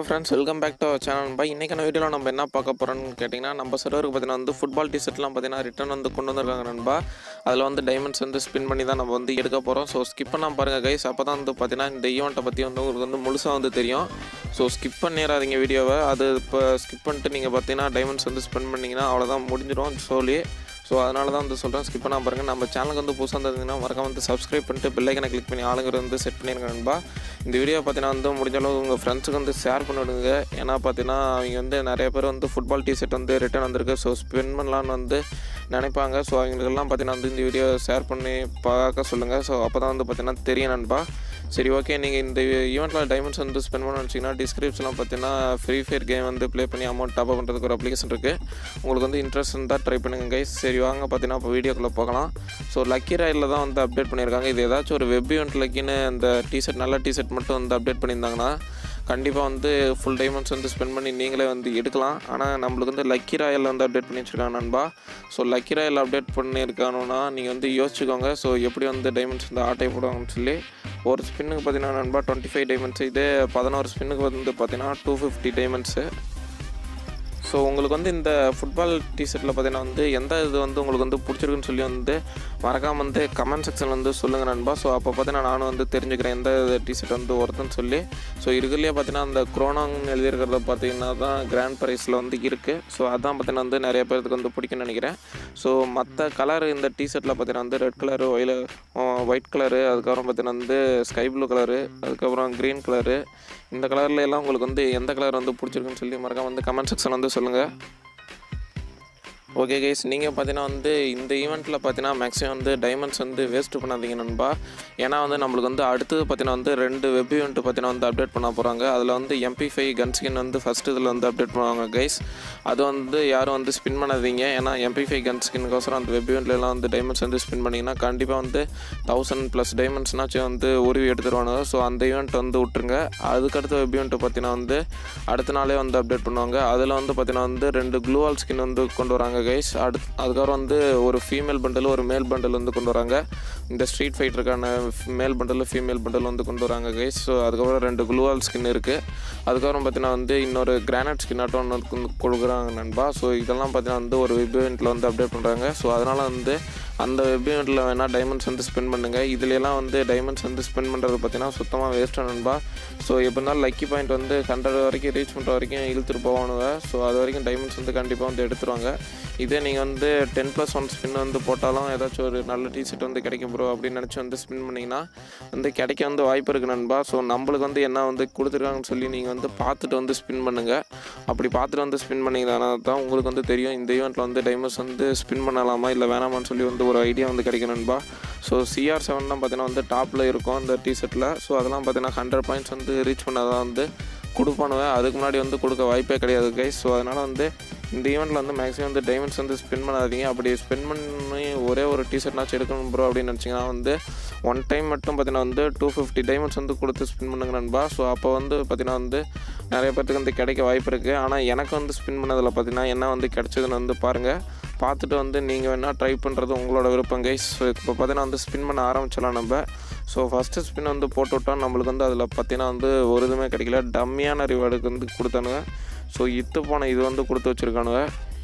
Friends welcome back to channel bye இன்றைக்கான வீடியோவில் நம்ம என்ன பார்க்க போகிறோம்னு கேட்டிங்கன்னா நம்ம சர்வருக்கு பார்த்தீங்கன்னா வந்து ஃபுட்பால் டிஷர்ட்லாம் பார்த்தீங்கன்னா ரிட்டன் வந்து கொண்டு வந்திருக்காங்க நண்பா அதில் வந்து டைமண்ட்ஸ் வந்து ஸ்பின் பண்ணி தான் நம்ம வந்து எடுக்க போகிறோம் ஸோ ஸ்கிப் பண்ணாமல் பாருங்கள் கைஸ் அப்போ தான் வந்து பார்த்தீங்கன்னா இந்த ஈவெண்ட்டை பற்றி வந்து உங்களுக்கு வந்து முழுசாக வந்து தெரியும் ஸோ ஸ்கிப் பண்ணிடாதீங்க வீடியோவை அது இப்போ ஸ்கிப் பண்ணிட்டு நீங்கள் பார்த்தீங்கன்னா டைமண்ட்ஸ் வந்து ஸ்பெண்ட் பண்ணிங்கன்னா அவ்வளோதான் முடிஞ்சிடும் சொல்லி ஸோ அதனால தான் வந்து சொல்கிறேன் ஸ்கிப் பண்ணாம பாருங்கள் நம்ம சேனலுக்கு வந்து புதுசாக இருந்ததுன்னா மறக்காம வந்து சப்ஸ்கிரைப் பண்ணிட்டு பெல்லைக்கனை கிளிக் பண்ணி ஆளுங்கிற வந்து செட் பண்ணிருங்க நண்பா இந்த வீடியோ பார்த்தீங்கன்னா வந்து முடிஞ்ச அளவு உங்கள் ஃப்ரெண்ட்ஸுக்கு வந்து ஷேர் பண்ணிவிடுங்க ஏன்னா பார்த்தீங்கன்னா அவங்க வந்து நிறைய பேர் வந்து ஃபுட்பால் டிஷர்ட் வந்து ரிட்டர்ன் வந்திருக்கு ஸோ ஸ்பெண்ட் பண்ணலான்னு வந்து நினைப்பாங்க ஸோ அவங்களுக்கெல்லாம் பார்த்தீங்கன்னா வந்து இந்த வீடியோ ஷேர் பண்ணி பார்க்க சொல்லுங்கள் ஸோ அப்போ தான் வந்து பார்த்தீங்கன்னா தெரியும் நண்பா சரி ஓகே நீங்கள் இந்த ஈவெண்ட்டில் டைமண்ட்ஸ் வந்து ஸ்பெண்ட் பண்ண வச்சிங்கன்னா டிஸ்கிரிப்ஷனில் பார்த்தீங்கன்னா ஃப்ரீ ஃபயர் கேம் வந்து ப்ளே பண்ணி அமௌண்ட் டாப் பண்ணுறதுக்கு ஒரு அப்ளிகேஷன் இருக்குது உங்களுக்கு வந்து இன்ட்ரெஸ்ட் இருந்தால் ட்ரை பண்ணுங்க கைஸ் சரி வாங்க பார்த்தீங்கன்னா இப்போ வீடியோக்குள்ளே போகலாம் ஸோ லக்கி ராயில் தான் வந்து அப்டேட் பண்ணியிருக்காங்க இது ஏதாச்சும் ஒரு வெப் ஈவெண்ட் லக்கின்னு அந்த டிஷர்ட் நல்ல டிஷர்ட் மட்டும் வந்து அப்டேட் பண்ணியிருந்தாங்கன்னா கண்டிப்பாக வந்து ஃபுல் டைமண்ட்ஸ் வந்து ஸ்பெண்ட் பண்ணி நீங்களே வந்து எடுக்கலாம் ஆனால் நம்மளுக்கு வந்து லக்கி ராயல் வந்து அப்டேட் பண்ணி வச்சுருக்காங்க நண்பா ஸோ லக்கி ராயல் அப்டேட் பண்ணியிருக்கானுன்னா நீங்கள் வந்து யோசிச்சுக்கோங்க ஸோ எப்படி வந்து டைமண்ட்ஸ் வந்து ஆட்டை போடுவாங்கன்னு சொல்லி ஒரு ஸ்பின்னுக்கு பார்த்தீங்கன்னா நண்பா டுவெண்ட்டி ஃபைவ் டைமண்ட்ஸ் இதே பதினோரு ஸ்பின்னுக்கு வந்து பார்த்தீங்கன்னா டூ ஃபிஃப்டி டைமண்ட்ஸு ஸோ உங்களுக்கு வந்து இந்த ஃபுட்பால் டிஷர்ட்டில் பார்த்தீங்கன்னா வந்து எந்த இது வந்து உங்களுக்கு வந்து பிடிச்சிருக்குன்னு சொல்லி வந்து மறக்காமல் வந்து கமெண்ட் செக்ஷனில் வந்து சொல்லுங்கள் நண்பா ஸோ அப்போ பார்த்தீங்கன்னா நானும் வந்து தெரிஞ்சுக்கிறேன் எந்த டிஷர்ட் வந்து ஒருத்தன்னு சொல்லி ஸோ இருக்கிறதுலே பார்த்தீங்கன்னா அந்த குரோனாங்னு எழுதியிருக்கிறத பார்த்தீங்கன்னா தான் கிராண்ட் ப்ரைஸில் வந்து இருக்குது ஸோ அதான் பார்த்தீங்கன்னா வந்து நிறைய பேருக்கு வந்து பிடிக்கும்னு நினைக்கிறேன் ஸோ மற்ற கலர் இந்த டிஷர்ட்டில் பார்த்தீங்கன்னா வந்து ரெட் கலரு ஒயில ஒயிட் கலரு அதுக்கப்புறம் பார்த்தீங்கன்னா வந்து ஸ்கை ப்ளூ கலரு அதுக்கப்புறம் க்ரீன் கலரு இந்த கலரில் எல்லாம் உங்களுக்கு வந்து எந்த கலர் வந்து பிடிச்சிருக்குன்னு சொல்லி மறக்காம வந்து கமெண்ட் செக்ஷன் வந்து சொல்லுங்கள் ஓகே கைஸ் நீங்கள் பார்த்தீங்கன்னா வந்து இந்த ஈவெண்ட்டில் பார்த்தீங்கன்னா மேக்ஸிமம் வந்து டைமண்ட்ஸ் வந்து வேஸ்ட் பண்ணாதீங்க நண்பா ஏன்னா வந்து நம்மளுக்கு வந்து அடுத்தது பார்த்தீங்கன்னா வந்து ரெண்டு வெப் ஈவெண்ட் பார்த்தீங்கன்னா வந்து அப்டேட் பண்ண போகிறாங்க அதில் வந்து எம்பி ஃபைவ் கன் ஸ்கின் வந்து ஃபஸ்ட் இதில் வந்து அப்டேட் பண்ணுவாங்க கைஸ் அது வந்து யாரும் வந்து ஸ்பின் பண்ணாதீங்க ஏன்னா எம்பி ஃபைவ் கன் ஸ்கின்கோசரம் அந்த வெப் ஈவெண்ட்லாம் வந்து டைமண்ட்ஸ் வந்து ஸ்பின் பண்ணிங்கன்னா கண்டிப்பாக வந்து தௌசண்ட் ப்ளஸ் டைமண்ட்ஸ்னாச்சும் வந்து உருவி எடுத்துருவானுங்க ஸோ அந்த ஈவெண்ட் வந்து விட்டுருங்க அதுக்கடுத்த வெப் ஈவெண்ட் பார்த்தீங்கன்னா வந்து அடுத்த நாளே வந்து அப்டேட் பண்ணுவாங்க அதில் வந்து பார்த்தீங்கன்னா வந்து ரெண்டு க்ளூவால் ஸ்கின் வந்து கொண்டு வராங்க கைஸ் அடுத்து அதுக்கப்புறம் வந்து ஒரு ஃபீமேல் பண்டல் ஒரு மேல் பண்டல் வந்து கொண்டு வராங்க இந்த ஸ்ட்ரீட் ஃபைட்டருக்கான மேல் பண்டல் ஃபீமேல் பண்டல் வந்து கொண்டு வராங்க கைஸ் ஸோ அதுக்கப்புறம் ரெண்டு குளுவால் ஸ்கின் இருக்குது அதுக்கப்புறம் பார்த்தீங்கன்னா வந்து இன்னொரு கிரானைட் ஸ்கின் ஆட்டம் ஒன்று வந்து கொடுக்குறாங்க நண்பா ஸோ இதெல்லாம் பார்த்தீங்கன்னா வந்து ஒரு வெப் இவெண்ட்டில் வந்து அப்டேட் பண்ணுறாங்க ஸோ அதனால் வந்து அந்த வெப் இவெண்ட்டில் வேணால் டைமண்ட்ஸ் வந்து ஸ்பெண்ட் பண்ணுங்கள் இதுலலாம் வந்து டைமண்ட்ஸ் வந்து ஸ்பெண்ட் பண்ணுறது பார்த்தீங்கன்னா சுத்தமாக வேஸ்ட்டாக நண்பா ஸோ எப்படி இருந்தாலும் லக்கி பாயிண்ட் வந்து ஹண்ட்ரட் வரைக்கும் ரீச் பண்ணுற வரைக்கும் இழுத்துட்டு போவானுங்க ஸோ அது வரைக்கும் டைமண்ட்ஸ் வந்து கண்டிப்பாக வந்து எடுத்துருவாங்க இதே நீங்கள் வந்து டென் ப்ளஸ் ஒன் ஸ்பின் வந்து போட்டாலும் ஏதாச்சும் ஒரு நல்ல டிஷர்ட் வந்து கிடைக்கும் ப்ரோ அப்படின்னு நினச்சி வந்து ஸ்பின் பண்ணிங்கன்னா வந்து கிடைக்க வந்து வாய்ப்பு இருக்குது நண்பா ஸோ நம்மளுக்கு வந்து என்ன வந்து கொடுத்துருக்காங்கன்னு சொல்லி நீங்கள் வந்து பார்த்துட்டு வந்து ஸ்பின் பண்ணுங்கள் அப்படி பார்த்துட்டு வந்து ஸ்பின் பண்ணிங்கன்னா தான் உங்களுக்கு வந்து தெரியும் இந்த ஈவெண்ட்டில் வந்து டைமண்ட்ஸ் வந்து ஸ்பின் பண்ணலாமா இல்லை வேணாமான்னு சொல்லி வந்து ஒரு ஐடியா வந்து கிடைக்கும் நண்பா ஸோ சிஆர் செவன்லாம் பார்த்தீங்கன்னா வந்து டாப்பில் இருக்கும் அந்த டிஷர்ட்டில் ஸோ அதெல்லாம் பார்த்தீங்கன்னா ஹண்ட்ரட் பாயிண்ட்ஸ் வந்து ரீச் பண்ணால் தான் வந்து கொடுப்பானுவேன் அதுக்கு முன்னாடி வந்து கொடுக்க வாய்ப்பே கிடையாது கைஸ் ஸோ அதனால் வந்து இந்த ஈவெண்ட்டில் வந்து மேக்ஸிமம் வந்து டைமண்ட்ஸ் வந்து ஸ்பெண்ட் பண்ணாதீங்க அப்படி ஸ்பெண்ட் பண்ணி ஒரே ஒரு டிஷர்ட்னாச்சும் எடுக்கணும் ப்ரோ அப்படின்னு நினச்சிங்கன்னா வந்து ஒன் டைம் மட்டும் பார்த்தீங்கன்னா வந்து டூ ஃபிஃப்டி டைமண்ட்ஸ் வந்து கொடுத்து ஸ்பின் பண்ணுங்க நண்பா ஸோ அப்போ வந்து பார்த்தீங்கன்னா வந்து நிறைய பேர்த்துக்கு வந்து கிடைக்க வாய்ப்பு இருக்குது ஆனால் எனக்கு வந்து ஸ்பின் பண்ணதில் பார்த்தீங்கன்னா என்ன வந்து கிடைச்சதுன்னு வந்து பாருங்கள் பார்த்துட்டு வந்து நீங்கள் வேணால் ட்ரை பண்ணுறது உங்களோட விருப்பம் கைஸ் ஸோ இப்போ பார்த்தீங்கன்னா வந்து ஸ்பின் பண்ண ஆரம்பிச்சிடலாம் நம்ம ஸோ ஃபஸ்ட்டு ஸ்பின் வந்து போட்டு விட்டோம் நம்மளுக்கு வந்து அதில் பார்த்தீங்கன்னா வந்து ஒரு இதுவுமே கிடைக்கல டம்மியான ரிவார்டுக்கு வந்து கொடுத்தானுங்க ஸோ இத்து போன இது வந்து கொடுத்து வச்சுருக்கானுங்க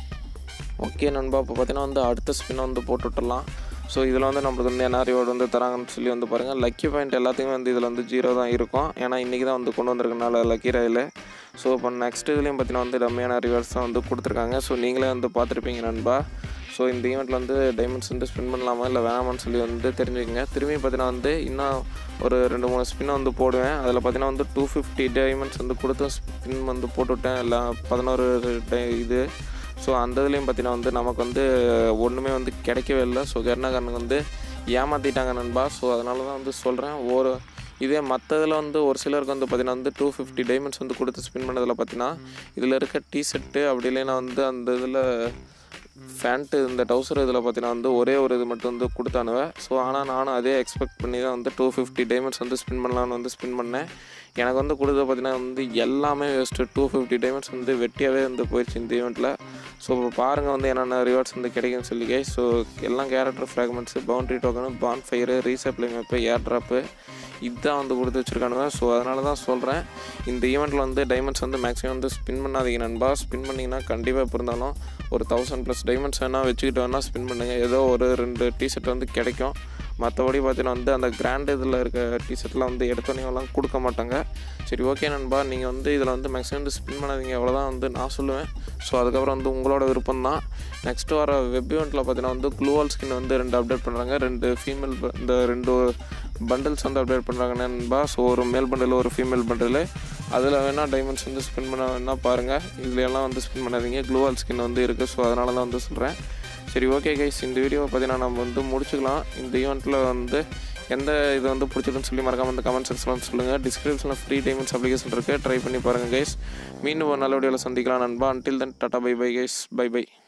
ஓகே நண்பா இப்போ பார்த்தீங்கன்னா வந்து அடுத்த ஸ்பின் வந்து போட்டு விட்டுடலாம் ஸோ இதில் வந்து நம்மளுக்கு வந்து என்ன ரிவார்டு வந்து தராங்கன்னு சொல்லி வந்து பாருங்கள் லக்கி பாயிண்ட் எல்லாத்துக்குமே வந்து இதில் வந்து ஜீரோ தான் இருக்கும் ஏன்னா இன்றைக்கி தான் வந்து கொண்டு வந்திருக்கனால லக்கி ரயில் ஸோ இப்போ நெக்ஸ்ட் இதுலேயும் பார்த்தீங்கன்னா வந்து டம்மியான ரிவார்ட்ஸ் தான் வந்து கொடுத்துருக்காங்க ஸோ நீங்களே வந்து பார்த்துருப்பீங்க நண்பா ஸோ இந்த ஈவெண்ட்டில் வந்து டைமண்ட்ஸ் வந்து ஸ்பின் பண்ணலாமா இல்லை வேணாமான்னு சொல்லி வந்து தெரிஞ்சுக்கங்க திரும்பி பார்த்தீங்கன்னா வந்து இன்னும் ஒரு ரெண்டு மூணு ஸ்பின் வந்து போடுவேன் அதில் பார்த்தீங்கன்னா வந்து டூ ஃபிஃப்டி டைமண்ட்ஸ் வந்து கொடுத்து ஸ்பின் வந்து போட்டுவிட்டேன் எல்லாம் பதினோரு இது ஸோ அந்த இதுலேயும் பார்த்தீங்கன்னா வந்து நமக்கு வந்து ஒன்றுமே வந்து கிடைக்கவே இல்லை ஸோ கருணாகரனுக்கு வந்து ஏமாற்றிட்டாங்க நண்பா ஸோ அதனால தான் வந்து சொல்கிறேன் ஒரு இதே மற்றதில் வந்து ஒரு சிலருக்கு வந்து பார்த்தீங்கன்னா வந்து டூ ஃபிஃப்டி டைமண்ட்ஸ் வந்து கொடுத்து ஸ்பின் பண்ணதில் பார்த்தீங்கன்னா இதில் இருக்க டிஷர்ட்டு அப்படி இல்லைன்னா வந்து அந்த இதில் ஃபேண்ட்டு இந்த டவுசர் இதில் பார்த்தீங்கன்னா வந்து ஒரே ஒரு இது மட்டும் வந்து கொடுத்தானுவேன் ஸோ ஆனால் நானும் அதே எக்ஸ்பெக்ட் பண்ணி தான் வந்து டூ ஃபிஃப்டி டைமண்ட்ஸ் வந்து ஸ்பின் பண்ணலான்னு வந்து ஸ்பின் பண்ணேன் எனக்கு வந்து கொடுத்தது பார்த்தீங்கன்னா வந்து எல்லாமே வேஸ்ட்டு டூ ஃபிஃப்டி டைமண்ட்ஸ் வந்து வெட்டியாகவே வந்து போயிடுச்சு இந்த ஈவெண்ட்டில் ஸோ பாருங்கள் வந்து என்னென்ன ரிவார்ட்ஸ் வந்து கிடைக்குன்னு சொல்லி guys. ஸோ எல்லாம் character fragments boundary token bonfire resupply map air drop இதுதான் வந்து கொடுத்து வச்சுருக்கானுங்க ஸோ அதனால தான் சொல்கிறேன் இந்த ஈவெண்ட்டில் வந்து டைமண்ட்ஸ் வந்து மேக்ஸிமம் வந்து ஸ்பின் பண்ணாதீங்க நண்பா ஸ்பின் பண்ணிங்கன்னா கண்டிப்பாக இப்போ இருந்தாலும் ஒரு தௌசண்ட் ப்ளஸ் டைமண்ட்ஸ் வேணால் வச்சுக்கிட்டு வேணால் ஸ்பின் பண்ணுங்கள் ஏதோ ஒரு ரெண்டு டிஷர்ட் வந்து கிடைக்கும் மற்றபடி பார்த்தீங்கன்னா வந்து அந்த கிராண்ட் இதில் இருக்க டிஷர்ட்லாம் வந்து எடுத்தோன்னேலாம் கொடுக்க மாட்டாங்க சரி ஓகே நண்பா நீங்கள் வந்து இதில் வந்து மேக்ஸிமம் வந்து ஸ்பின் பண்ணாதீங்க அவ்வளோதான் வந்து நான் சொல்லுவேன் ஸோ அதுக்கப்புறம் வந்து உங்களோட விருப்பம் தான் நெக்ஸ்ட் வர வெப் ஈவெண்ட்டில் பார்த்தீங்கன்னா வந்து க்ளூவால் ஸ்கின் வந்து ரெண்டு அப்டேட் பண்ணுறாங்க ரெண்டு ஃபீமேல் இந்த ரெண்டு பண்டில்ஸ் வந்து அப்டேட் பண்ணுறாங்க நண்பா ஸோ ஒரு மேல் பண்டில் ஒரு ஃபீமேல் பண்டில் அதில் வேணால் டைமண்ட்ஸ் வந்து ஸ்பின் பண்ண வேணால் பாருங்கள் இதுல எல்லாம் வந்து ஸ்பின் பண்ணாதீங்க க்ளூவால் ஸ்கின் வந்து இருக்குது ஸோ அதனால தான் வந்து சொல்கிறேன் சரி ஓகே கைஸ் இந்த வீடியோவை பார்த்தீங்கன்னா நம்ம வந்து முடிச்சுக்கலாம் இந்த ஈவெண்ட்டில் வந்து எந்த இது வந்து பிடிச்சிருக்குன்னு சொல்லி மறக்காம இந்த கமெண்ட் செக்ஷனில் சொல்லுங்கள் டிஸ்கிரிப்ஷனில் ஃப்ரீ டைமண்ட்ஸ் அப்ளிகேஷன் இருக்குது ட்ரை பண்ணி பாருங்கள் கைஸ் மீண்டும் ஒரு நல்ல வீடியோவில் சந்திக்கலாம் நண்பா until then tata bye bye guys bye by